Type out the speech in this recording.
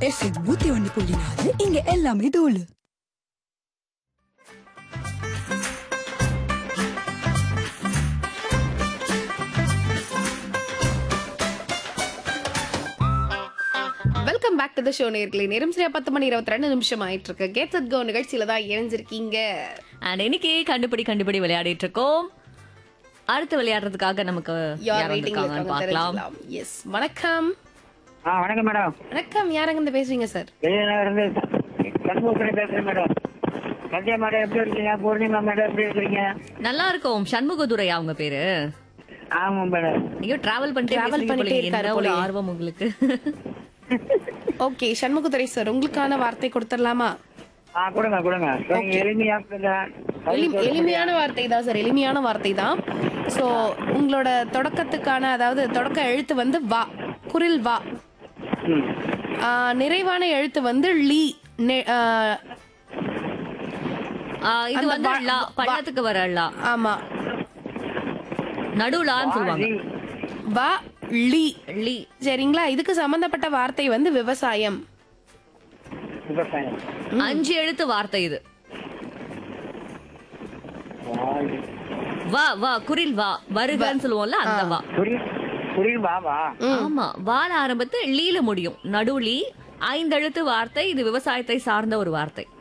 FM நூத்தி ஒன்னு புள்ளி நாலு இங்க எல்லாமே தோலு welcome back to the show நேர்களே நேரம் சரியா பத்து மணி இருபத்தி ரெண்டு நிமிஷம் ஆயிட்டு இருக்கு கெட் அட் கோ நிகழ்ச்சியில தான் இணைஞ்சிருக்கீங்க அண்ட் இன்னைக்கு கண்டுபிடி கண்டுபிடி விளையாடிட்டு இருக்கோம் அடுத்து விளையாடுறதுக்காக நமக்கு யார் யார் வெயிட்டிங்ல வந்திருக்காங்கன்னு இருக்காங்க பார்க்கலாம் தெரிஞ்சுக்கலாம் எஸ் வணக்கம் ஆ வணக்கம் மேடம் வணக்கம் யாருங்க இருந்து பேசுறீங்க சார் வெளியிலிருந்து சண்முகப்படி பேசுறேன் மேடம் சத்யா மேடம் எப்படி இருக்கீங்க பூர்ணிமா மேடம் எப்படி இருக்கீங்க நல்லா இருக்கும் சண்முகதுரை அவங்க பேரு ஆமா மேடம் ஐயோ டிராவல் பண்ணிட்டு Travel பேசுறீங்க பண்ணிட்டே போலயே. இருக்காரு என்ன ஒரு போலயே. ஆர்வம் உங்களுக்கு ஓகே சண்முகத்துறை சார் உங்களுக்கான வார்த்தை கொடுத்துடலாமா ஆ கொடுங்க கொடுங்க கொஞ்சம் எளிமையா கொடுங்க. எளி- எளிமையான வார்த்தை தான் சார் எளிமையான வார்த்தை தான் ஸோ உங்களோட தொடக்கத்துக்கான அதாவது தொடக்க எழுத்து வந்து வா குரில் வா ம். ஆ, நிறைவான எழுத்து வந்து லீ நெ- ஆ, ஆ, இது அந்த வந்து வா- லா வா- பள்ளத்துக்கு வர லா ஆமா நடுலான்னு சொல்லுவாங்க நீ- வா லீ லீ சரிங்களா இதுக்கு சம்பந்தப்பட்ட வார்த்தை வந்து விவசாயம் விவசாயம் அஞ்சு எழுத்து வார்த்தை இது வாழ். வா வா குரில் வா வருகன்னு சொல்லுவோம்ல அந்த வா புரி- புரியுது பாபா ஆமா வால ஆரம்பத்து லீல முடியும் நடுலி ஐந்து எழுத்து வார்த்தை இது விவசாயத்தை சார்ந்த ஒரு வார்த்தை